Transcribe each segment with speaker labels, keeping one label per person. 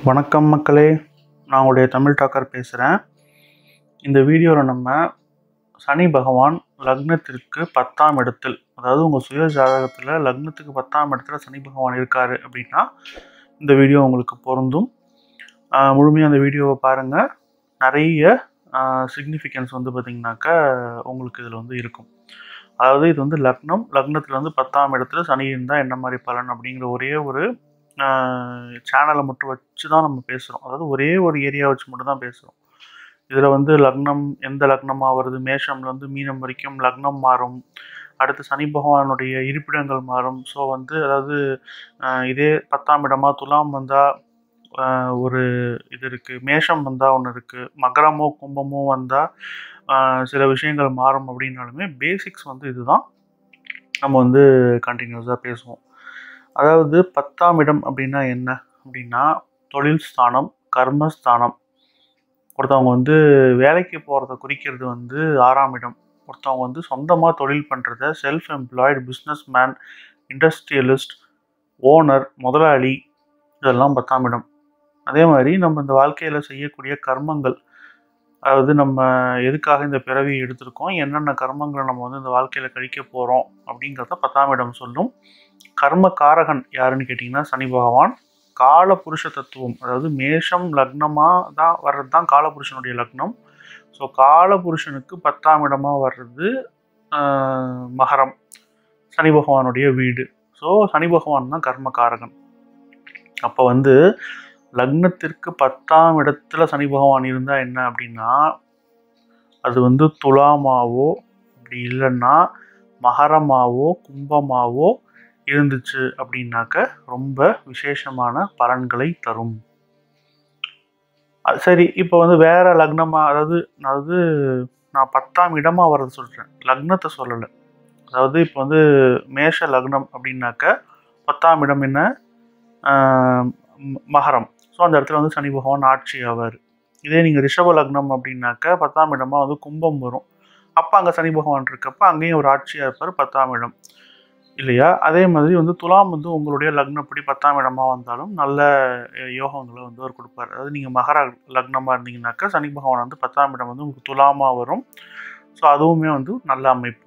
Speaker 1: வணக்கம் மக்களே நான் உங்களுடைய தமிழ் டாக்கர் பேசுகிறேன் இந்த வீடியோவில் நம்ம சனி பகவான் லக்னத்திற்கு பத்தாம் இடத்தில் அதாவது உங்கள் சுய ஜாதகத்தில் லக்னத்துக்கு பத்தாம் இடத்துல சனி பகவான் இருக்கார் அப்படின்னா இந்த வீடியோ உங்களுக்கு பொருந்தும் ஆஹ் முழுமையாக அந்த வீடியோவை பாருங்கள் நிறைய சிக்னிஃபிகன்ஸ் வந்து பார்த்திங்கனாக்கா உங்களுக்கு இதில் வந்து இருக்கும் அதாவது இது வந்து லக்னம் லக்னத்தில் வந்து பத்தாம் இடத்துல சனி இருந்தால் என்ன மாதிரி பலன் அப்படிங்கிற ஒரே ஒரு சேனலை மட்டும் வச்சு தான் நம்ம பேசுகிறோம் அதாவது ஒரே ஒரு ஏரியா வச்சு மட்டும் தான் பேசுகிறோம் இதில் வந்து லக்னம் எந்த லக்னமாக வருது மேஷம்லேருந்து மீனம் வரைக்கும் லக்னம் மாறும் அடுத்து சனி பகவானுடைய இருப்பிடங்கள் மாறும் ஸோ வந்து அதாவது ஆஹ் இதே பத்தாம் இடமா துலாம் வந்தால் ஒரு இது இருக்குது மேஷம் வந்தால் ஒன்று இருக்குது மகரமோ கும்பமோ வந்தால் சில விஷயங்கள் மாறும் அப்படின்னாலுமே பேசிக்ஸ் வந்து இதுதான் நம்ம வந்து கண்டினியூஸாக பேசுவோம் அதாவது பத்தாம் இடம் அப்படின்னா என்ன அப்படின்னா தொழில் ஸ்தானம் கர்மஸ்தானம் ஒருத்தவங்க வந்து வேலைக்கு போகிறத குறிக்கிறது வந்து ஆறாம் இடம் ஒருத்தவங்க வந்து சொந்தமாக தொழில் பண்ணுறத self employed businessman industrialist owner முதலாளி இதெல்லாம் பத்தாம் இடம் அதே மாதிரி நம்ம இந்த வாழ்க்கையில் செய்யக்கூடிய கர்மங்கள் அதாவது நம்ம எதுக்காக இந்த பிறவி எடுத்திருக்கோம் என்னென்ன கர்மங்களை நம்ம வந்து இந்த வாழ்க்கையில் கழிக்க போகிறோம் அப்படிங்கிறத பத்தாம் இடம் சொல்லும் கர்ம காரகன் யாருன்னு கேட்டிங்கன்னா சனி பகவான் கால புருஷ தத்துவம் அதாவது மேஷம் லக்னமாக தான் வர்றது தான் காலபுருஷனுடைய லக்னம் ஸோ காலபுருஷனுக்கு பத்தாம் இடமாக வர்றது ஆஹ், மகரம் சனி பகவானுடைய வீடு ஸோ சனி பகவான் தான் கர்ம காரகன் அப்போ வந்து லக்னத்திற்கு பத்தாம் இடத்துல சனி பகவான் இருந்தால் என்ன அப்படின்னா அது வந்து துலாமாவோ அப்படி இல்லைன்னா மகரமாவோ கும்பமாவோ இருந்துச்சு அப்படின்னாக்க ரொம்ப விசேஷமான பலன்களை தரும் அது சரி இப்போ வந்து வேற லக்னமா அதாவது அதாவது நான் பத்தாம் இடமா வர்றது சொல்கிறேன் லக்னத்தை சொல்லலை அதாவது இப்போ வந்து மேஷ லக்னம் அப்படின்னாக்க பத்தாம் இடம் என்ன ஆஹ் ம- மகரம் ஸோ அந்த இடத்துல வந்து சனி பகவான் ஆட்சி ஆவார் இதே நீங்கள் ரிஷப லக்னம் அப்படின்னாக்க பத்தாம் இடமா வந்து கும்பம் வரும் அப்போ அங்கே சனி பகவான் இருக்கப்ப அங்கேயும் ஒரு ஆட்சியாக இருப்பார் பத்தாம் இடம் இல்லையா அதே மாதிரி வந்து துலாம் வந்து உங்களுடைய லக்னப்படி பத்தாம் இடமா வந்தாலும் நல்ல அஹ், யோகங்களை வந்து அவர் கொடுப்பார் அதாவது நீங்கள் மகர லக்னமாக இருந்தீங்கன்னாக்கா சனி பகவான் வந்து பத்தாம் இடம் வந்து உங்களுக்கு துலாமாக வரும் ஸோ அதுவுமே வந்து நல்ல அமைப்பு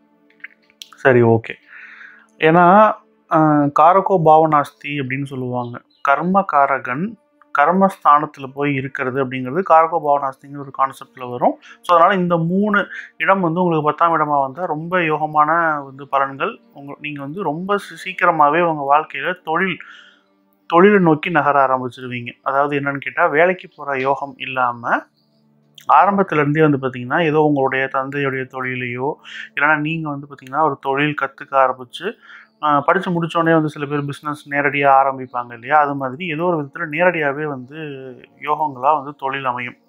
Speaker 1: சரி ஓகே ஏன்னா அஹ், காரகோ பாவனாஸ்தி அப்படின்னு சொல்லுவாங்க கர்ம காரகன் கர்மஸ்தானத்தில் போய் இருக்கிறது அப்படிங்கிறது காரகோ பாவனாஸ்திங்கிற ஒரு கான்செப்டில் வரும் ஸோ அதனால் இந்த மூணு இடம் வந்து உங்களுக்கு பத்தாம் இடமா வந்தால் ரொம்ப யோகமான வந்து பலன்கள் உங்க நீங்கள் வந்து ரொம்ப சீ- சீக்கிரமாகவே உங்கள் வாழ்க்கையில் தொழில் தொழிலை நோக்கி நகர ஆரம்பிச்சிருவீங்க அதாவது என்னன்னு கேட்டால் வேலைக்கு போகிற யோகம் இல்லாமல் ஆரம்பத்துலேருந்தே வந்து பார்த்திங்கன்னா ஏதோ உங்களுடைய தந்தையுடைய தொழிலையோ இல்லைன்னா நீங்கள் வந்து பார்த்திங்கன்னா ஒரு தொழில் கற்றுக்க ஆரம்பித்து படித்து முடித்தோடனே வந்து சில பேர் பிஸ்னஸ் நேரடியாக ஆரம்பிப்பாங்க இல்லையா அது மாதிரி ஏதோ ஒரு விதத்தில் நேரடியாகவே வந்து யோகங்களாக வந்து தொழில் அமையும்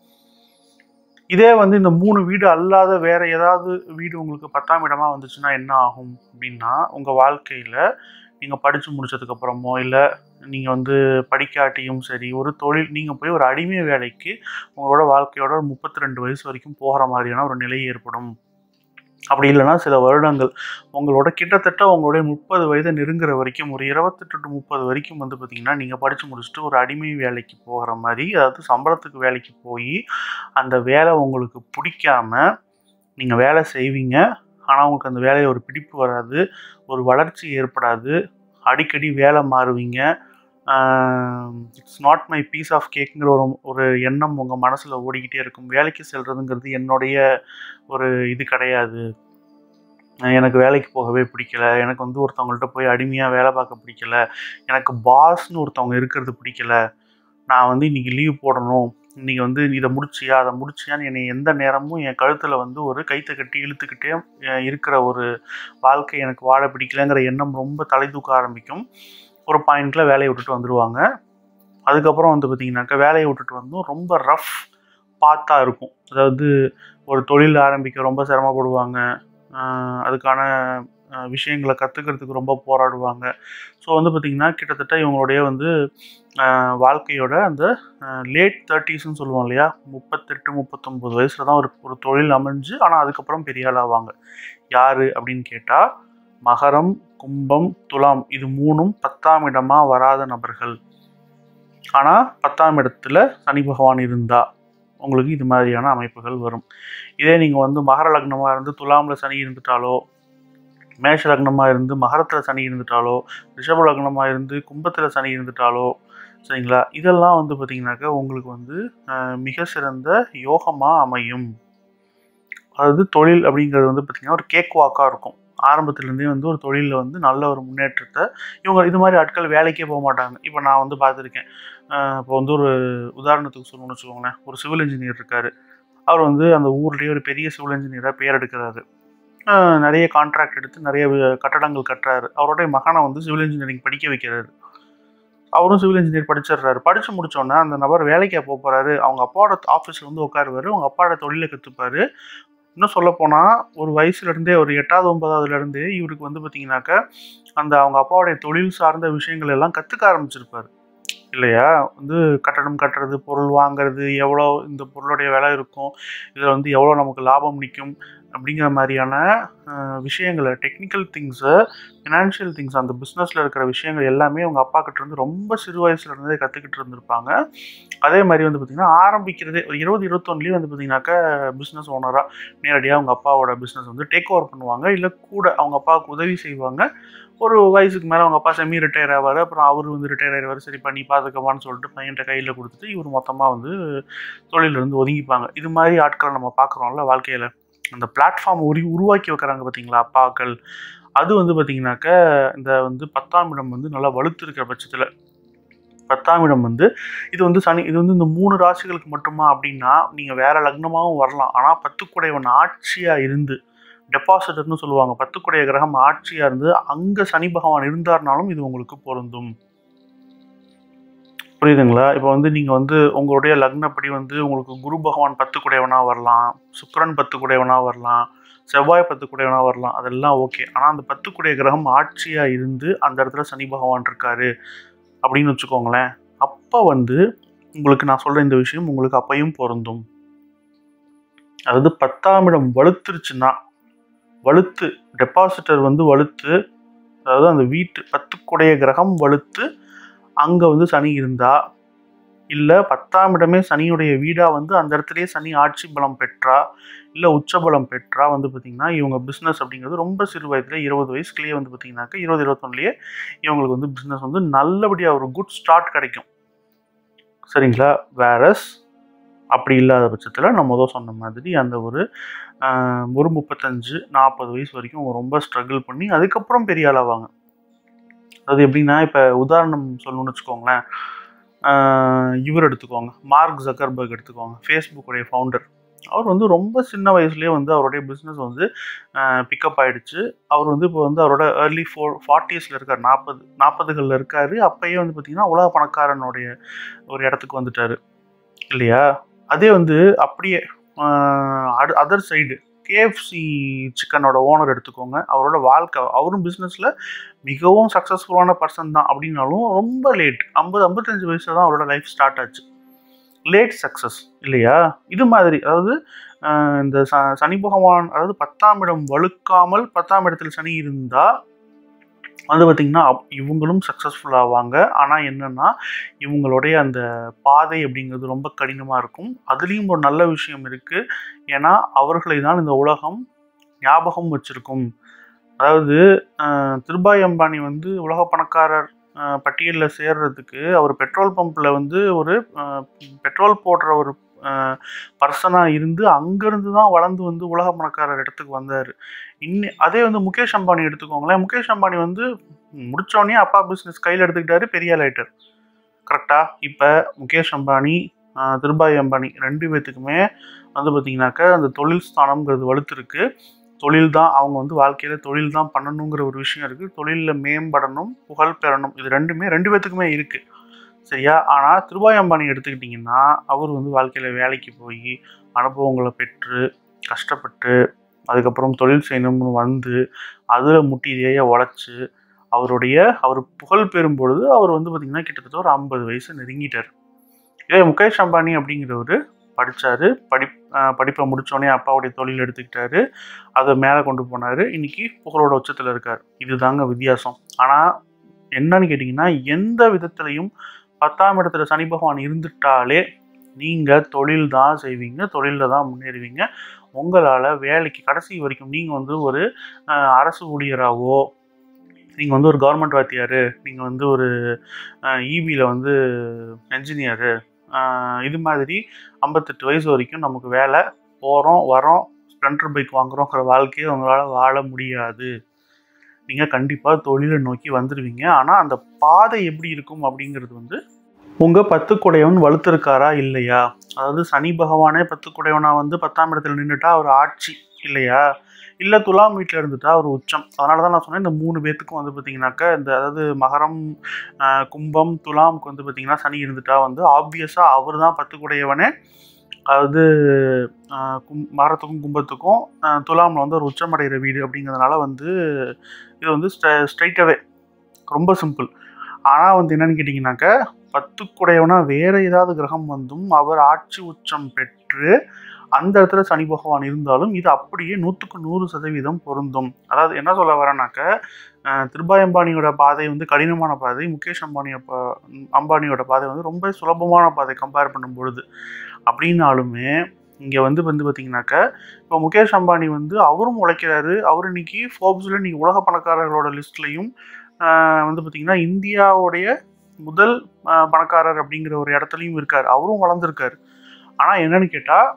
Speaker 1: இதே வந்து இந்த மூணு வீடு அல்லாத வேற ஏதாவது வீடு உங்களுக்கு பத்தாம் இடமா வந்துச்சுன்னா என்ன ஆகும் அப்படின்னா உங்கள் வாழ்க்கையில் நீங்கள் படித்து முடிச்சதுக்கு அப்புறமோ இல்லை நீங்கள் வந்து படிக்காட்டியும் சரி ஒரு தொழில் நீங்கள் போய் ஒரு அடிமை வேலைக்கு உங்களோட வாழ்க்கையோட ஒரு முப்பத்தி ரெண்டு வயசு வரைக்கும் போகிற மாதிரியான ஒரு நிலை ஏற்படும் அப்படி இல்லைன்னா சில வருடங்கள் உங்களோட கிட்டத்தட்ட உங்களுடைய முப்பது வயதை நெருங்குற வரைக்கும் ஒரு இருபத்தெட்டு டு முப்பது வரைக்கும் வந்து பார்த்தீங்கன்னா நீங்கள் படித்து முடிச்சுட்டு ஒரு அடிமை வேலைக்கு போகிற மாதிரி அதாவது சம்பளத்துக்கு வேலைக்கு போய் அந்த வேலை உங்களுக்கு பிடிக்காம நீங்கள் வேலை செய்வீங்க ஆனால் உங்களுக்கு அந்த வேலையை ஒரு பிடிப்பு வராது ஒரு வளர்ச்சி ஏற்படாது அடிக்கடி வேலை மாறுவீங்க it's not my piece of கேக்குங்கிற ஒரு ஒரு எண்ணம் உங்கள் மனசில் ஓடிக்கிட்டே இருக்கும் வேலைக்கு செல்றதுங்கிறது என்னுடைய ஒரு இது கிடையாது அஹ் எனக்கு வேலைக்கு போகவே பிடிக்கல எனக்கு வந்து ஒருத்தவங்கள்ட்ட போய் அடிமையாக வேலை பார்க்க பிடிக்கல எனக்கு பாஸ்னு ஒருத்தவங்க இருக்கிறது பிடிக்கல நான் வந்து இன்னைக்கு லீவ் போடணும் இன்னைக்கு வந்து இதை முடிச்சியா அதை முடிச்சியான்னு என்னை எந்த நேரமும் என் கழுத்தில் வந்து ஒரு கைத்தை கட்டி இழுத்துக்கிட்டே அஹ் இருக்கிற ஒரு வாழ்க்கை எனக்கு வாழ பிடிக்கலங்கிற எண்ணம் ரொம்ப தலை தூக்க ஆரம்பிக்கும் ஒரு பாயிண்ட்ல வேலையை விட்டுட்டு வந்துடுவாங்க அதுக்கப்புறம் வந்து பார்த்தீங்கன்னாக்கா வேலையை விட்டுட்டு வந்தும் ரொம்ப ரஃப் பாத்தாக இருக்கும் அதாவது ஒரு தொழில் ஆரம்பிக்க ரொம்ப சிரமப்படுவாங்க ஆஹ் அதுக்கான ஆஹ் விஷயங்களை கற்றுக்கிறதுக்கு ரொம்ப போராடுவாங்க ஸோ வந்து பார்த்திங்கன்னா கிட்டத்தட்ட இவங்களுடைய வந்து ஆஹ் வாழ்க்கையோட அந்த லேட் தேர்ட்டிஸ்ன்னு சொல்லுவோம் இல்லையா முப்பத்தெட்டு முப்பத்தொம்பது வயசில் தான் ஒரு ஒரு தொழில் அமைஞ்சு ஆனால் அதுக்கப்புறம் பெரிய ஆள் ஆவாங்க யார் அப்படின்னு கேட்டால் மகரம் கும்பம் துலாம் இது மூணும் பத்தாம் இடமா வராத நபர்கள் ஆனால் பத்தாம் இடத்துல சனி பகவான் இருந்தா உங்களுக்கு இது மாதிரியான அமைப்புகள் வரும் இதே நீங்கள் வந்து மகர லக்னமாக இருந்து துலாமில் சனி இருந்துட்டாலோ மேஷ லக்னமாக இருந்து மகரத்தில் சனி இருந்துட்டாலோ ரிஷப லக்னமாக இருந்து கும்பத்தில் சனி இருந்துட்டாலோ சரிங்களா இதெல்லாம் வந்து பார்த்தீங்கன்னாக்கா உங்களுக்கு வந்து அஹ், மிக சிறந்த யோகமாக அமையும் அதாவது தொழில் அப்படிங்கிறது வந்து பார்த்திங்கன்னா ஒரு கேக் வாக்காக இருக்கும் ஆரம்பத்துலேருந்தே வந்து ஒரு தொழிலில் வந்து நல்ல ஒரு முன்னேற்றத்தை இவங்க இது மாதிரி ஆட்கள் வேலைக்கே போக மாட்டாங்க இப்போ நான் வந்து பார்த்துருக்கேன் இப்போ வந்து ஒரு உதாரணத்துக்கு சொல்லணும்னு வச்சுக்கோங்களேன் ஒரு சிவில் இன்ஜினியர் இருக்கார் அவர் வந்து அந்த ஊர்லேயே ஒரு பெரிய சிவில் இன்ஜினியராக பேர் எடுக்கிறாரு ஆஹ் நிறைய கான்ட்ராக்ட் எடுத்து நிறைய வி- கட்டடங்கள் கட்டுறாரு அவருடைய மகனை வந்து சிவில் இன்ஜினியரிங் படிக்க வைக்கிறாரு அவரும் சிவில் இன்ஜினியர் படிச்சிடுறாரு படித்து முடிச்சோன்னே அந்த நபர் வேலைக்கா போக போகிறாரு அவங்க அப்பாவோட ஆஃபீஸில் வந்து உட்காருவார் அவங்க அப்பாவோட தொழிலை கற்றுப்பாரு இன்னும் சொல்லப்போனால் ஒரு வயசுலேருந்தே ஒரு எட்டாவது ஒன்பதாவதுலேருந்தே இவருக்கு வந்து பார்த்தீங்கன்னாக்கா அந்த அவங்க அப்பாவுடைய தொழில் சார்ந்த விஷயங்கள் எல்லாம் கற்றுக்க ஆரம்பிச்சிருப்பாரு இல்லையா வந்து கட்டடம் கட்டுறது பொருள் வாங்குறது எவ்வளோ இந்த பொருளுடைய விலை இருக்கும் இதில் வந்து எவ்வளோ நமக்கு லாபம் நிற்கும் அப்படிங்கிற மாதிரியான அஹ், விஷயங்களை டெக்னிக்கல் திங்ஸை ஃபினான்ஷியல் திங்ஸ் அந்த பிஸ்னஸில் இருக்கிற விஷயங்கள் எல்லாமே அவங்க அப்பா கிட்ட இருந்து ரொம்ப சிறு வயசுல இருந்தே கற்றுக்கிட்டு இருந்திருப்பாங்க அதே மாதிரி வந்து பார்த்திங்கன்னா ஆரம்பிக்கிறதே ஒரு இருபது இருபத்தொன்னுலேயே வந்து பார்த்திங்கனாக்கா பிஸ்னஸ் ஓனராக நேரடியாக அவங்க அப்பாவோட பிஸ்னஸ் வந்து டேக் ஓவர் பண்ணுவாங்க இல்லை கூட அவங்க அப்பாவுக்கு உதவி செய்வாங்க ஒரு வயசுக்கு மேலே அவங்க அப்பா செமி ரிட்டையர் ஆவார் அப்புறம் அவர் வந்து ரிட்டையர் ஆயிடுவார் சரி பண்ணி பார்த்துக்கவான்னு சொல்லிட்டு பையன்கிட்ட கையில் கொடுத்துட்டு இவர் மொத்தமாக வந்து தொழிலிருந்து ஒதுங்கிப்பாங்க இது மாதிரி ஆட்களை நம்ம பார்க்குறோம்ல வாழ்க்கையில் அந்த பிளாட்ஃபார்ம் உரு உருவாக்கி வைக்கிறாங்க பார்த்தீங்களா அப்பாக்கள் அது வந்து பார்த்தீங்கன்னாக்க இந்த வந்து பத்தாம் இடம் வந்து நல்லா வலுத்து இருக்கிற பட்சத்தில் பத்தாம் இடம் வந்து இது வந்து சனி இது வந்து இந்த மூணு ராசிகளுக்கு மட்டுமா அப்படின்னா நீங்கள் வேற லக்னமாகவும் வரலாம் ஆனால் பத்துக்குடையவன் ஆட்சியாக இருந்து டெபாசிட்டர்னு சொல்லுவாங்க பத்துக்குடைய கிரகம் ஆட்சியாக இருந்து அங்கே சனி பகவான் இருந்தார்னாலும் இது உங்களுக்கு பொருந்தும் புரியுதுங்களா இப்போ வந்து நீங்கள் வந்து உங்களுடைய லக்னப்படி வந்து உங்களுக்கு குரு பகவான் பத்துக்குடையவனாக வரலாம் சுக்கிரன் பத்துக்குடையவனாக வரலாம் செவ்வாய் பத்துக்குடையவனாக வரலாம் அதெல்லாம் ஓகே ஆனால் அந்த பத்துக்குடைய கிரகம் ஆட்சியாக இருந்து அந்த இடத்துல சனி பகவான் இருக்காரு அப்படின்னு வச்சுக்கோங்களேன் அப்போ வந்து உங்களுக்கு நான் சொல்கிற இந்த விஷயம் உங்களுக்கு அப்பையும் பொருந்தும் அதாவது பத்தாம் இடம் வலுத்துருச்சுன்னா வலுத்து டெபாசிட்டர் வந்து வலுத்து அதாவது அந்த வீட்டு பத்துக்குடைய கிரகம் வலுத்து அங்கே வந்து சனி இருந்தா இல்லை பத்தாம் இடமே சனியுடைய வீடாக வந்து அந்த இடத்துலயே சனி ஆட்சி பலம் பெற்றா இல்லை உச்சபலம் பெற்றா வந்து பார்த்திங்கன்னா இவங்க பிஸ்னஸ் அப்படிங்கிறது ரொம்ப சிறு வயதில் இருபது வயசுக்குள்ளேயே வந்து பார்த்திங்கனாக்கா இருபது இருபத்தொன்னுலேயே இவங்களுக்கு வந்து பிஸ்னஸ் வந்து நல்லபடியாக ஒரு குட் ஸ்டார்ட் கிடைக்கும் சரிங்களா வேரஸ் அப்படி இல்லாத பட்சத்தில் நம்ம முதல் சொன்ன மாதிரி அந்த ஒரு ஆஹ், ஒரு முப்பத்தஞ்சு நாற்பது வயசு வரைக்கும் அவங்க ரொம்ப ஸ்ட்ரகிள் பண்ணி அதுக்கப்புறம் பெரிய ஆளாவாங்க அது எப்படின்னா இப்போ உதாரணம் சொல்லணும்னு வச்சுக்கோங்களேன் ஆஹ், இவர் எடுத்துக்கோங்க மார்க் ஜக்கர்பர்க் எடுத்துக்கோங்க ஃபேஸ்புக்குடைய ஃபவுண்டர் அவர் வந்து ரொம்ப சின்ன வயசுலேயே வந்து அவருடைய பிஸ்னஸ் வந்து பிக்கப் ஆயிடுச்சு அவர் வந்து இப்போ வந்து அவரோட ஏர்லி ஃபோர் ஃபார்ட்டிஸில் இருக்கார் நாற்பது நாற்பதுகளில் இருக்கார் அப்பயே வந்து பார்த்திங்கன்னா உலக பணக்காரனுடைய ஒரு இடத்துக்கு வந்துட்டார் இல்லையா அதே வந்து அப்படியே அதர் சைடு கேஎஃப்சி சிக்கனோட ஓனர் எடுத்துக்கோங்க அவரோட வாழ்க்கை அவரும் பிஸ்னஸில் மிகவும் சக்ஸஸ்ஃபுல்லான பர்சன் தான் அப்படின்னாலும் ரொம்ப லேட் ஐம்பது ஐம்பத்தஞ்சு வயசுல தான் அவரோட லைஃப் ஸ்டார்ட் ஆச்சு லேட் சக்ஸஸ் இல்லையா இது மாதிரி அதாவது ஆஹ் இந்த ச சனி பகவான் அதாவது பத்தாம் இடம் வலுக்காமல் பத்தாம் இடத்தில் சனி இருந்தால் வந்து பார்த்திங்கன்னா அப்- இவங்களும் சக்ஸஸ்ஃபுல் ஆவாங்க ஆனால் என்னென்னா இவங்களுடைய அந்த பாதை அப்படிங்கிறது ரொம்ப கடினமாக இருக்கும் அதுலேயும் ஒரு நல்ல விஷயம் இருக்குது ஏன்னா அவர்களை தான் இந்த உலகம் ஞாபகம் வச்சிருக்கும் அதாவது அஹ், திருபாய் அம்பானி வந்து உலக பணக்காரர் பட்டியலில் சேர்றதுக்கு அவர் பெட்ரோல் பம்பில் வந்து ஒரு அஹ், பெட்ரோல் போடுற ஒரு பர்சனாக இருந்து அங்கேருந்து தான் வளர்ந்து வந்து உலக பணக்காரர் இடத்துக்கு வந்தார் இன்னி அதே வந்து முகேஷ் அம்பானி எடுத்துக்கோங்களேன் முகேஷ் அம்பானி வந்து முடிச்சோடனே அப்பா பிஸ்னஸ் கையில் எடுத்துக்கிட்டாரு பெரிய லைட்டர் கரெக்டாக இப்போ முகேஷ் அம்பானி ஆஹ், திருபாய் அம்பானி ரெண்டு பேத்துக்குமே வந்து பார்த்திங்கனாக்கா அந்த தொழில் ஸ்தானம்ங்கிறது வலுத்திருக்கு தொழில் தான் அவங்க வந்து வாழ்க்கையில் தொழில் தான் பண்ணணுங்கிற ஒரு விஷயம் இருக்குது தொழிலில் மேம்படணும் புகழ் பெறணும் இது ரெண்டுமே ரெண்டு பேத்துக்குமே இருக்குது சரியா ஆனால் திருபாய் அம்பானி எடுத்துக்கிட்டிங்கன்னா அவர் வந்து வாழ்க்கையில் வேலைக்கு போய் அனுபவங்களை பெற்று கஷ்டப்பட்டு அதுக்கப்புறம் தொழில் செய்யணும்னு வந்து அதில் முட்டிலேயே உழைச்சி அவருடைய அவர் புகழ் பெறும் பொழுது அவர் வந்து பார்த்திங்கன்னா கிட்டத்தட்ட ஒரு ஐம்பது வயசு நெருங்கிட்டார் இதே முகேஷ் அம்பானி அப்படிங்கிறவர் படித்தார் படி ஆஹ் படிப்பை முடித்தோடனே அப்பாவுடைய தொழில் எடுத்துக்கிட்டாரு அதை மேலே கொண்டு போனார் இன்னைக்கு புகழோட உச்சத்தில் இருக்கார் இதுதாங்க வித்தியாசம் ஆனால் என்னன்னு கேட்டிங்கன்னா எந்த விதத்துலையும் பத்தாம் இடத்துல சனி பகவான் இருந்துட்டாலே நீங்கள் தொழில் தான் செய்வீங்க தொழிலில் தான் முன்னேறுவீங்க உங்களால் வேலைக்கு கடைசி வரைக்கும் நீங்கள் வந்து ஒரு அஹ், அரசு ஊழியராகவோ நீங்கள் வந்து ஒரு கவர்மெண்ட் வாத்தியார் நீங்கள் வந்து ஒரு இபியில் வந்து என்ஜினியரு இது மாதிரி ஐம்பத்தெட்டு வயசு வரைக்கும் நமக்கு வேலை போகிறோம் வரோம் ஸ்ப்ளெண்டர் பைக் வாங்குறோங்கிற வாழ்க்கையை உங்களால் வாழ முடியாது நீங்கள் கண்டிப்பாக தொழிலை நோக்கி வந்துடுவீங்க ஆனால் அந்த பாதை எப்படி இருக்கும் அப்படிங்கிறது வந்து உங்கள் பத்து குடையவன் வலுத்திருக்காரா இல்லையா அதாவது சனி பகவானே பத்து குடையவனா வந்து பத்தாம் இடத்துல நின்றுட்டா அவர் ஆட்சி இல்லையா இல்லை துலாம் வீட்டில் இருந்துட்டா ஒரு உச்சம் அதனால தான் நான் சொன்னேன் இந்த மூணு பேத்துக்கும் வந்து பார்த்தீங்கன்னாக்கா இந்த அதாவது மகரம் ஆஹ், கும்பம் துலாமுக்கு வந்து பார்த்தீங்கன்னா சனி இருந்துட்டா வந்து ஆப்வியஸாக அவர் தான் பத்து குடையவனே அதாவது ஆஹ், கும் மகரத்துக்கும் கும்பத்துக்கும் ஆஹ், துலாமில் வந்து ஒரு உச்சமடைகிற வீடு அப்படிங்கிறதுனால வந்து இது வந்து ஸ்ட்ரைட்டாகவே ரொம்ப சிம்பிள் ஆனால் வந்து என்னன்னு கேட்டிங்கனாக்கா பத்துக்குடையவனா வேற ஏதாவது கிரகம் வந்தும் அவர் ஆட்சி உச்சம் பெற்று அந்த இடத்துல சனி பகவான் இருந்தாலும் இது அப்படியே நூற்றுக்கு நூறு சதவீதம் பொருந்தும் அதாவது என்ன சொல்ல வரேன்னாக்க அஹ், திருபாய் அம்பானியோட பாதை வந்து கடினமான பாதை முகேஷ் அம்பானிய பா அம்பானியோட பாதை வந்து ரொம்ப சுலபமான பாதை கம்பேர் பண்ணும் பொழுது அப்படின்னாலுமே இங்கே வந்து வந்து பார்த்தீங்கன்னாக்க இப்போ முகேஷ் அம்பானி வந்து அவரும் உழைக்கிறாரு அவர் இன்னைக்கு ஃபோர்ப்ஸில் இன்னைக்கு உலக பணக்காரர்களோட லிஸ்ட்லையும் வந்து பார்த்திங்கன்னா இந்தியாவுடைய முதல் ஆஹ், பணக்காரர் அப்படிங்கிற ஒரு இடத்துலையும் இருக்கார் அவரும் வளர்ந்துருக்காரு ஆனால் என்னன்னு கேட்டால்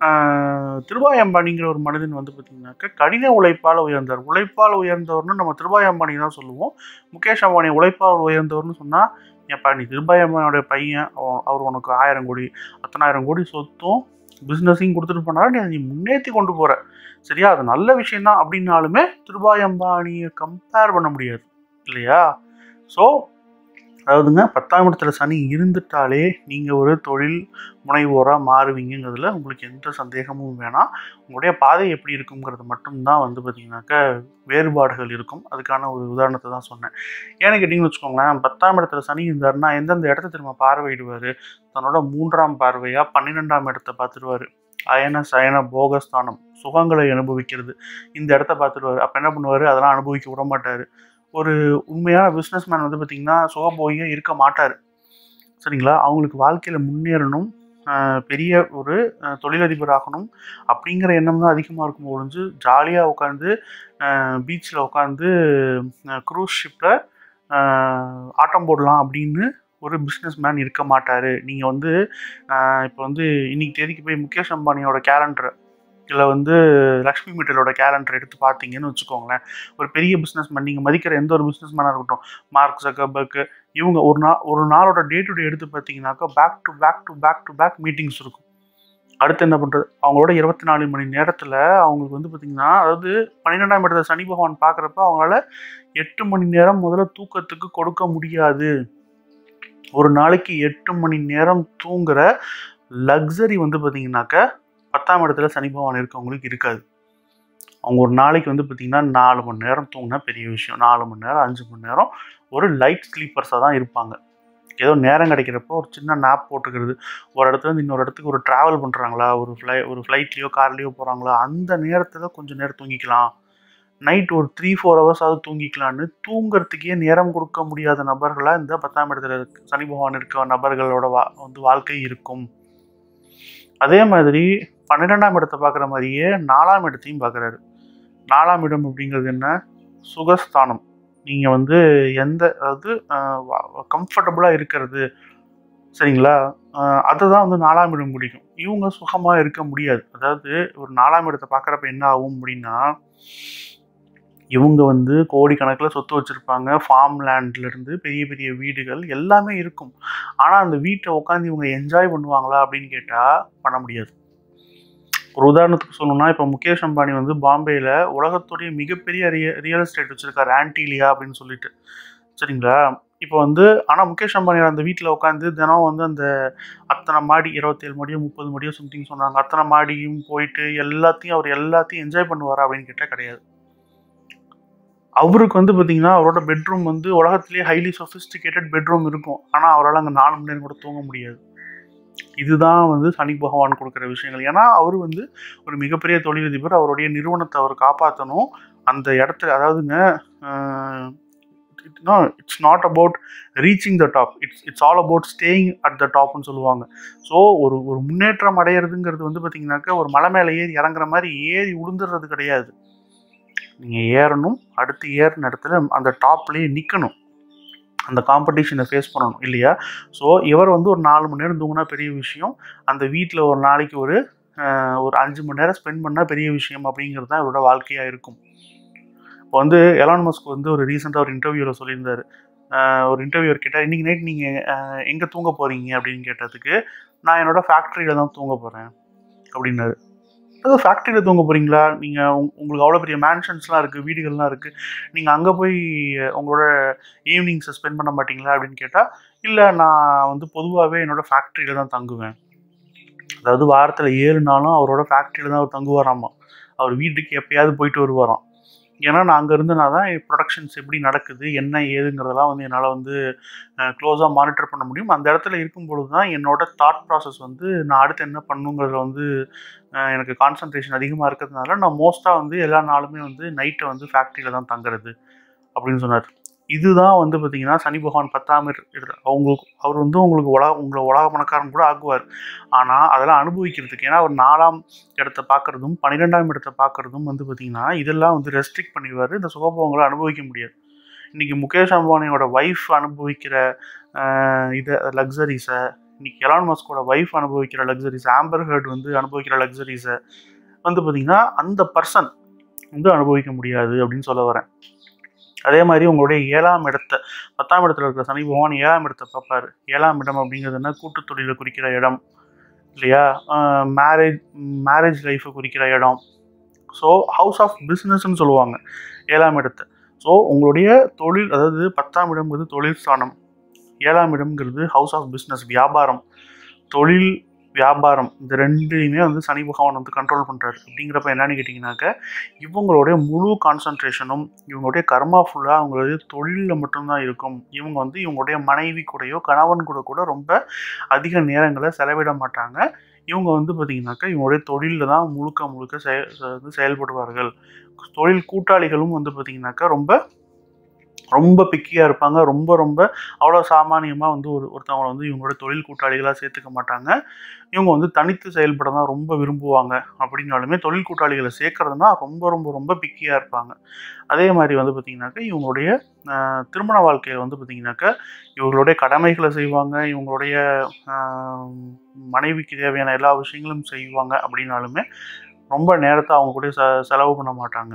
Speaker 1: திருபாய் அம்பானிங்கிற ஒரு மனிதன் வந்து பார்த்திங்கனாக்கா கடின உழைப்பால் உயர்ந்தார் உழைப்பால் உயர்ந்தவர்னு நம்ம திருபாய் அம்பானி தான் சொல்லுவோம் முகேஷ் அம்பானி உழைப்பால் உயர்ந்தவர்னு சொன்னால் ஏப்பா நீ திருபாய் அம்பானியோட பையன் அவ- அவர் உனக்கு ஆயிரம் கோடி அத்தனாயிரம் கோடி சொத்தும் பிஸ்னஸையும் கொடுத்துட்டு போனாலும் நீ அதை நீ முன்னேற்றி கொண்டு போகிற சரியா அது நல்ல விஷயம்தான் அப்படின்னாலுமே திருபாய் அம்பானியை கம்பேர் பண்ண முடியாது இல்லையா ஸோ அதாவதுங்க பத்தாம் இடத்துல சனி இருந்துட்டாலே நீங்கள் ஒரு தொழில் முனைவோராக மாறுவீங்கிறதுல உங்களுக்கு எந்த சந்தேகமும் வேணாம் உங்களுடைய பாதை எப்படி இருக்குங்கிறது மட்டும்தான் வந்து பார்த்தீங்கன்னாக்கா வேறுபாடுகள் இருக்கும் அதுக்கான ஒரு உதாரணத்தை தான் சொன்னேன் ஏன்னு கேட்டிங்கன்னு வச்சுக்கோங்களேன் பத்தாம் இடத்துல சனி இருந்தாருன்னா எந்தெந்த இடத்த திரும்ப பார்வையிடுவார் தன்னோட மூன்றாம் பார்வையாக பன்னிரெண்டாம் இடத்தை பார்த்துருவாரு அயன சயன போகஸ்தானம் சுகங்களை அனுபவிக்கிறது இந்த இடத்த பார்த்துருவாரு அப்போ என்ன பண்ணுவார் அதெல்லாம் அனுபவிக்க விட மாட்டார் ஒரு உண்மையான பிஸ்னஸ்மேன் வந்து பார்த்திங்கன்னா சுகபோகியே இருக்க மாட்டார் சரிங்களா அவங்களுக்கு வாழ்க்கையில் முன்னேறணும் ஆஹ் பெரிய ஒரு ஆஹ் தொழிலதிபர் ஆகணும் அப்படிங்கிற எண்ணம் தான் அதிகமாக இருக்கும் ஒழிஞ்சு ஜாலியாக உட்காந்து பீச்சில் உட்காந்து க்ரூஸ் ஷிப்பில் ஆட்டம் போடலாம் அப்படின்னு ஒரு பிஸ்னஸ் மேன் இருக்க மாட்டார் நீங்கள் வந்து இப்போ வந்து இன்னைக்கு தேதிக்கு போய் முகேஷ் அம்பானியோட கேலண்டர் இல்லை வந்து லக்ஷ்மி மீட்டரோட கேலண்டர் எடுத்து பார்த்தீங்கன்னு வச்சுக்கோங்களேன் ஒரு பெரிய பிஸ்னஸ் மேன் நீங்கள் மதிக்கிற எந்த ஒரு பிஸ்னஸ் மேனாக இருக்கட்டும் மார்க் ஜக்கபர்க்கு இவங்க ஒரு நாள் ஒரு நாளோட டே டு டே எடுத்து பார்த்தீங்கன்னாக்கா back to back to back to back meetings இருக்கும் அடுத்து என்ன பண்ணுறது அவங்களோட இருபத்தி நாலு மணி நேரத்தில் அவங்களுக்கு வந்து பார்த்திங்கன்னா அதாவது பன்னிரெண்டாம் இடத்துல சனி பகவான் பார்க்குறப்ப அவங்களால எட்டு மணி நேரம் முதல்ல தூக்கத்துக்கு கொடுக்க முடியாது ஒரு நாளைக்கு எட்டு மணி நேரம் தூங்குற லக்ஸரி வந்து பார்த்தீங்கன்னாக்கா பத்தாம் இடத்துல சனி பகவான் இருக்கவங்களுக்கு இருக்காது அவங்க ஒரு நாளைக்கு வந்து பார்த்திங்கன்னா நாலு மணி நேரம் தூங்கினா பெரிய விஷயம் நாலு மணி நேரம் அஞ்சு மணி நேரம் ஒரு லைட் ஸ்லீப்பர்ஸாக தான் இருப்பாங்க ஏதோ நேரம் கிடைக்கிறப்போ ஒரு சின்ன நாப் போட்டுக்கிறது ஒரு இடத்துல இருந்து இன்னொரு இடத்துக்கு ஒரு ட்ராவல் பண்ணுறாங்களா ஒரு ஃப்ளை ஒரு ஃப்ளைட்லேயோ கார்லேயோ போகிறாங்களா அந்த நேரத்தில் கொஞ்சம் நேரம் தூங்கிக்கலாம் நைட் ஒரு த்ரீ ஃபோர் ஹவர்ஸாவது தூங்கிக்கலான்னு தூங்குறதுக்கே நேரம் கொடுக்க முடியாத நபர்களாக இந்த பத்தாம் இடத்துல இருக்க சனி பகவான் இருக்க நபர்களோட வா வந்து வாழ்க்கை இருக்கும் அதே மாதிரி பன்னிரெண்டாம் இடத்தை பார்க்குற மாதிரியே நாலாம் இடத்தையும் பார்க்குறாரு நாலாம் இடம் அப்படிங்கிறது என்ன சுகஸ்தானம் நீங்கள் வந்து எந்த அதாவது கம்ஃபர்டபுளாக இருக்கிறது சரிங்களா ஆஹ் அதுதான் வந்து நாலாம் இடம் பிடிக்கும் இவங்க சுகமாக இருக்க முடியாது அதாவது ஒரு நாலாம் இடத்தை பார்க்குறப்ப என்ன ஆகும் அப்படின்னா இவங்க வந்து கோடிக்கணக்கில் சொத்து வச்சுருப்பாங்க ஃபார்ம் லேண்ட்லேருந்து பெரிய பெரிய வீடுகள் எல்லாமே இருக்கும் ஆனால் அந்த வீட்டை உட்காந்து இவங்க என்ஜாய் பண்ணுவாங்களா அப்படின்னு கேட்டால் பண்ண முடியாது ஒரு உதாரணத்துக்கு சொல்லணும்னா இப்போ முகேஷ் அம்பானி வந்து பாம்பேயில் உலகத்துடைய மிகப்பெரிய ரிய ரியல் எஸ்டேட் வச்சுருக்காரு ஆன்டிலியா அப்படின்னு சொல்லிட்டு சரிங்களா இப்போ வந்து ஆனால் முகேஷ் அம்பானி அந்த வீட்டில் உட்காந்து தினம் வந்து அந்த அத்தனை மாடி இருபத்தேழு மாடியோ முப்பது மாடியோ சம்திங் சொன்னாங்க அத்தனை மாடியும் போயிட்டு எல்லாத்தையும் அவர் எல்லாத்தையும் என்ஜாய் பண்ணுவாரா அப்படின்னு கேட்டால் கிடையாது அவருக்கு வந்து பார்த்தீங்கன்னா அவரோட பெட்ரூம் வந்து உலகத்திலேயே ஹைலி சொஃபிஸ்டிகேட்டட் பெட்ரூம் இருக்கும் ஆனால் அவரால் அங்கே நாலு மணி நேரம் கூட தூங்க முடியாது இதுதான் வந்து சனி பகவான் கொடுக்குற விஷயங்கள் ஏன்னா அவர் வந்து ஒரு மிகப்பெரிய தொழிலதிபர் அவருடைய நிறுவனத்தை அவர் காப்பாற்றணும் அந்த இடத்துல அதாவதுங்க ah, no it's not about reaching the top it's it's all about staying at the டாப்னு சொல்லுவாங்க ஸோ ஒரு ஒரு முன்னேற்றம் அடையிறதுங்கிறது வந்து பார்த்தீங்கன்னாக்கா ஒரு மலை மேலே ஏறி இறங்குற மாதிரி ஏறி உளுந்துடுறது கிடையாது நீங்கள் ஏறணும் அடுத்து ஏறின இடத்துல அந்த டாப்லேயே நிற்கணும் அந்த காம்படிஷனை ஃபேஸ் பண்ணணும் இல்லையா ஸோ இவர் வந்து ஒரு நாலு மணி நேரம் தூங்கினா பெரிய விஷயம் அந்த வீட்டில் ஒரு நாளைக்கு ஒரு ஆஹ், ஒரு அஞ்சு மணி நேரம் ஸ்பெண்ட் பண்ணால் பெரிய விஷயம் அப்படிங்கிறது தான் இவரோட வாழ்க்கையாக இருக்கும் இப்போ வந்து எலான் மஸ்க் வந்து ஒரு ரீசெண்டாக ஒரு இன்டர்வியூவில் சொல்லியிருந்தாரு ஆஹ், ஒரு இன்டர்வியூவர் கேட்டால் இன்றைக்கி நைட் நீங்கள் எங்கே தூங்க போகிறீங்க அப்படின்னு கேட்டதுக்கு நான் என்னோட ஃபேக்ட்ரியில் தான் தூங்க போகிறேன் அப்படின்னாரு அது ஃபேக்ட்ரியில் தூங்க போகிறீங்களா நீங்கள் உங்களுக்கு அவ்வளோ பெரிய மேன்ஷன்ஸ்லாம் இருக்குது வீடுகள்லாம் இருக்குது நீங்கள் அங்கே போய் உங்களோட ஈவினிங்ஸை ஸ்பெண்ட் பண்ண மாட்டீங்களா அப்படின்னு கேட்டால் இல்லை நான் வந்து பொதுவாகவே என்னோட ஃபேக்ட்ரியில் தான் தங்குவேன் அதாவது வாரத்தில் ஏழு நாளும் அவரோட ஃபேக்ட்ரியில் தான் அவர் தங்குவாராமா அவர் வீட்டுக்கு எப்பயாவது போயிட்டு வருவாராம் ஏன்னா நான் அங்கே இருந்தனா தான் ப்ரொடக்ஷன்ஸ் எப்படி நடக்குது என்ன ஏதுங்கிறதெல்லாம் வந்து என்னால் வந்து க்ளோஸாக மானிட்டர் பண்ண முடியும் அந்த இடத்துல இருக்கும் பொழுது தான் என்னோட தாட் ப்ராசஸ் வந்து நான் அடுத்து என்ன பண்ணுங்கிறதுல வந்து அஹ், எனக்கு கான்சன்ட்ரேஷன் அதிகமாக இருக்கிறதுனால நான் மோஸ்ட்டாக வந்து எல்லா நாளுமே வந்து நைட்டை வந்து ஃபேக்ட்ரியில் தான் தங்குறது அப்படின்னு சொன்னார் இதுதான் வந்து பார்த்தீங்கன்னா சனி பகவான் பத்தாம் இரு- இரு- அவங்களுக்கு அவர் வந்து உங்களுக்கு உலக உங்களை உலக பணக்காரன் கூட ஆக்குவார் ஆனால் அதெல்லாம் அனுபவிக்கிறதுக்கு ஏன்னா அவர் நாலாம் இடத்த பார்க்குறதும் பன்னிரெண்டாம் இடத்த பார்க்குறதும் வந்து பார்த்தீங்கன்னா இதெல்லாம் வந்து ரெஸ்ட்ரிக்ட் பண்ணிடுவார் இந்த சுகபோகங்களை அனுபவிக்க முடியாது இன்றைக்கி முகேஷ் அம்பானியோட ஒய்ஃப் அனுபவிக்கிற ஆஹ், இதை லக்ஸரிஸை இன்னைக்கு எலான் மஸ்கோட ஒய்ஃப் அனுபவிக்கிற லக்ஸரிஸ் ஆம்பர் ஹர்ட் வந்து அனுபவிக்கிற லக்ஸரிஸை வந்து பார்த்தீங்கன்னா அந்த பர்சன் வந்து அனுபவிக்க முடியாது அப்படின்னு சொல்ல வரேன் அதே மாதிரி உங்களுடைய ஏழாம் இடத்த பத்தாம் இடத்துல இருக்கிற சனி பகவான் ஏழாம் இடத்தை பார்ப்பாரு ஏழாம் இடம் அப்படிங்கிறதுனா கூட்டு தொழிலை குறிக்கிற இடம் இல்லையா மேரேஜ் மேரேஜ் லைஃப்பை குறிக்கிற இடம் ஸோ ஹவுஸ் ஆஃப் பிஸ்னஸ்ன்னு சொல்லுவாங்க ஏழாம் இடத்தை ஸோ உங்களுடைய தொழில் அதாவது பத்தாம் இடம்ங்கிறது தொழில் ஸ்தானம் ஏழாம் இடம்ங்கிறது ஹவுஸ் ஆஃப் பிஸ்னஸ் வியாபாரம் தொழில் வியாபாரம் இந்த ரெண்டையுமே வந்து சனி பகவான் வந்து கண்ட்ரோல் பண்ணுறாரு அப்படிங்கிறப்ப என்னன்னு கேட்டிங்கனாக்க இவங்களுடைய முழு கான்சன்ட்ரேஷனும் இவங்களுடைய கர்மா ஃபுல்லாக அவங்களுடைய தொழிலில் மட்டும்தான் இருக்கும் இவங்க வந்து இவங்களுடைய மனைவி கூடயோ கணவன் கூட கூட ரொம்ப அதிக நேரங்களை செலவிட மாட்டாங்க இவங்க வந்து பார்த்திங்கனாக்கா இவங்களுடைய தொழிலில் தான் முழுக்க முழுக்க செய வந்து செயல்படுவார்கள் தொழில் கூட்டாளிகளும் வந்து பார்த்திங்கனாக்கா ரொம்ப ரொம்ப பிக்கியாக இருப்பாங்க ரொம்ப ரொம்ப அவ்வளோ சாமானியமாக வந்து ஒரு ஒருத்தவங்களை வந்து இவங்களோட தொழில் கூட்டாளிகளாக சேர்த்துக்க மாட்டாங்க இவங்க வந்து தனித்து செயல்பட தான் ரொம்ப விரும்புவாங்க அப்படின்னாலுமே தொழில் கூட்டாளிகளை சேர்க்கறதுனா ரொம்ப ரொம்ப ரொம்ப பிக்கியாக இருப்பாங்க அதே மாதிரி வந்து பார்த்திங்கனாக்கா இவங்களுடைய ஆஹ், திருமண வாழ்க்கையில் வந்து பார்த்திங்கனாக்கா இவங்களுடைய கடமைகளை செய்வாங்க இவங்களுடைய ஆஹ், மனைவிக்கு தேவையான எல்லா விஷயங்களும் செய்வாங்க அப்படின்னாலுமே ரொம்ப நேரத்தை அவங்க கூட செ செலவு பண்ண மாட்டாங்க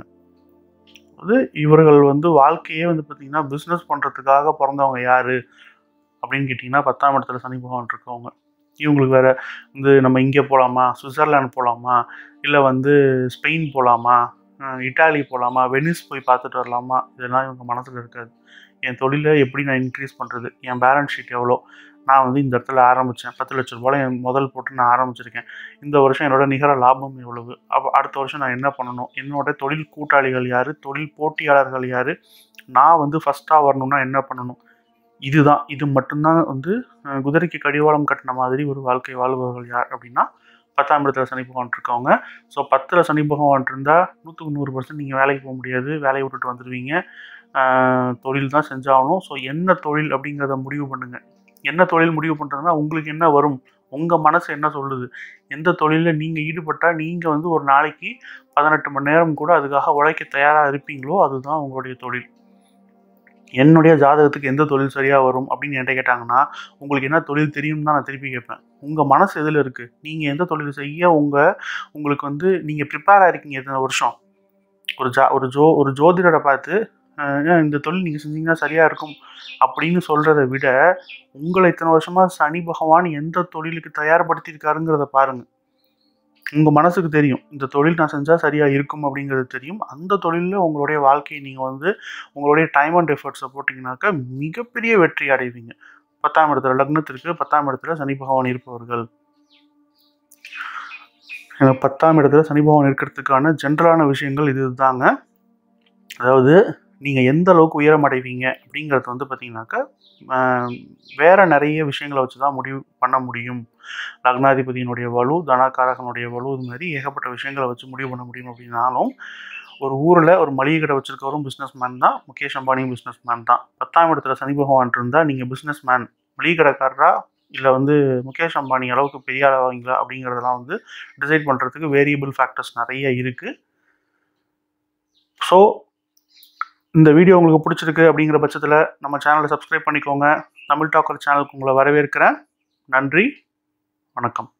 Speaker 1: அது இவர்கள் வந்து வாழ்க்கையே வந்து பார்த்திங்கன்னா பிஸ்னஸ் பண்ணுறதுக்காக பிறந்தவங்க யார் அப்படின்னு கேட்டிங்கன்னா பத்தாம் இடத்துல சனி பகவான் இருக்கவங்க இவங்களுக்கு வேற வந்து நம்ம இங்கே போகலாமா சுவிட்சர்லாந்து போகலாமா இல்லை வந்து ஸ்பெயின் போகலாமா இட்டாலி போகலாமா வெனிஸ் போய் பார்த்துட்டு வரலாமா இதெல்லாம் இவங்க மனசில் இருக்காது என் தொழிலை எப்படி நான் இன்க்ரீஸ் பண்ணுறது என் பேலன்ஸ் ஷீட் எவ்வளோ நான் வந்து இந்த இடத்துல ஆரம்பித்தேன் பத்து லட்ச ரூபாய் என் முதல் போட்டு நான் ஆரம்பிச்சிருக்கேன் இந்த வருஷம் என்னோட நிகர லாபம் எவ்வளவு அப்போ அடுத்த வருஷம் நான் என்ன பண்ணணும் என்னோட தொழில் கூட்டாளிகள் யார் தொழில் போட்டியாளர்கள் யார் நான் வந்து ஃபஸ்ட்டாக வரணும்னா என்ன பண்ணணும் இதுதான் இது மட்டும்தான் வந்து அஹ், குதிரைக்கு கடிவாளம் கட்டின மாதிரி ஒரு வாழ்க்கை வாழ்பவர்கள் யார் அப்படின்னா பத்தாம் இடத்துல சனி பகவான் இருக்கவங்க ஸோ பத்தில் சனி பகவான் இருந்தால் நூற்றுக்கு நூறு பர்சன்ட் நீங்கள் வேலைக்கு போக முடியாது வேலையை விட்டுட்டு வந்துடுவீங்க ஆஹ், தொழில் தான் செஞ்சாகணும் ஸோ என்ன தொழில் அப்படிங்கிறத முடிவு பண்ணுங்கள் என்ன தொழில் முடிவு பண்ணுறதுனா உங்களுக்கு என்ன வரும் உங்கள் மனசு என்ன சொல்லுது எந்த தொழிலில் நீங்கள் ஈடுபட்டால் நீங்கள் வந்து ஒரு நாளைக்கு பதினெட்டு மணி நேரம் கூட அதுக்காக உழைக்க தயாராக இருப்பீங்களோ அதுதான் உங்களுடைய தொழில் என்னுடைய ஜாதகத்துக்கு எந்த தொழில் சரியாக வரும் அப்படின்னு என்கிட்ட கேட்டாங்கன்னா உங்களுக்கு என்ன தொழில் தெரியும்னு தான் நான் திருப்பி கேட்பேன் உங்கள் மனசு எதில் இருக்குது நீங்கள் எந்த தொழில் செய்ய உங்கள் உங்களுக்கு வந்து நீங்கள் ப்ரிப்பேர் ஆகிருக்கீங்க எத்தனை வருஷம் ஒரு ஜா ஒரு ஜோ ஒரு ஜோதிடரை பார்த்து அஹ், ஏன் இந்த தொழில் நீங்கள் செஞ்சீங்கன்னா சரியாக இருக்கும் அப்படின்னு சொல்கிறத விட உங்களை இத்தனை வருஷமாக சனி பகவான் எந்த தொழிலுக்கு தயார்படுத்தியிருக்காருங்கிறத பாருங்கள் உங்கள் மனசுக்கு தெரியும் இந்த தொழில் நான் செஞ்சால் சரியாக இருக்கும் அப்படிங்கிறது தெரியும் அந்த தொழிலில் உங்களுடைய வாழ்க்கையை நீங்கள் வந்து உங்களுடைய டைம் அண்ட் எஃபர்ட்ஸை போட்டிங்கனாக்கா மிகப்பெரிய வெற்றி அடைவீங்க பத்தாம் இடத்துல லக்னத்திற்கு பத்தாம் இடத்துல சனி பகவான் இருப்பவர்கள் எனக்கு பத்தாம் இடத்துல சனி பகவான் இருக்கிறதுக்கான ஜென்ரலான விஷயங்கள் இது தாங்க அதாவது நீங்கள் எந்த அளவுக்கு உயரம் அடைவீங்க அப்படிங்கிறது வந்து பார்த்தீங்கன்னாக்கா ஆஹ், வேற நிறைய விஷயங்களை வச்சு தான் முடிவு பண்ண முடியும் லக்னாதிபதியினுடைய வலு தனகாரகனுடைய வலு இது மாதிரி ஏகப்பட்ட விஷயங்களை வச்சு முடிவு பண்ண முடியும் அப்படின்னாலும் ஒரு ஊரில் ஒரு மளிகை கடை வச்சிருக்கவரும் பிஸ்னஸ் மேன் தான் முகேஷ் அம்பானியும் பிஸ்னஸ் மேன் தான் பத்தாம் இடத்துல சனி பகவான் இருந்தால் நீங்கள் பிஸ்னஸ் மேன் மளிகை கடைக்காரரா இல்லை வந்து முகேஷ் அம்பானி அளவுக்கு பெரிய ஆளவாங்களா அப்படிங்கிறதெல்லாம் வந்து டிசைட் பண்ணுறதுக்கு வேரியபிள் ஃபேக்டர்ஸ் நிறைய இருக்குது ஸோ இந்த வீடியோ உங்களுக்கு பிடிச்சிருக்கு அப்படிங்கிற பட்சத்தில் நம்ம சேனலை சப்ஸ்கிரைப் பண்ணிக்கோங்க தமிழ் டாக்கர் சேனலுக்கு உங்களை வரவேற்கிறேன் நன்றி வணக்கம்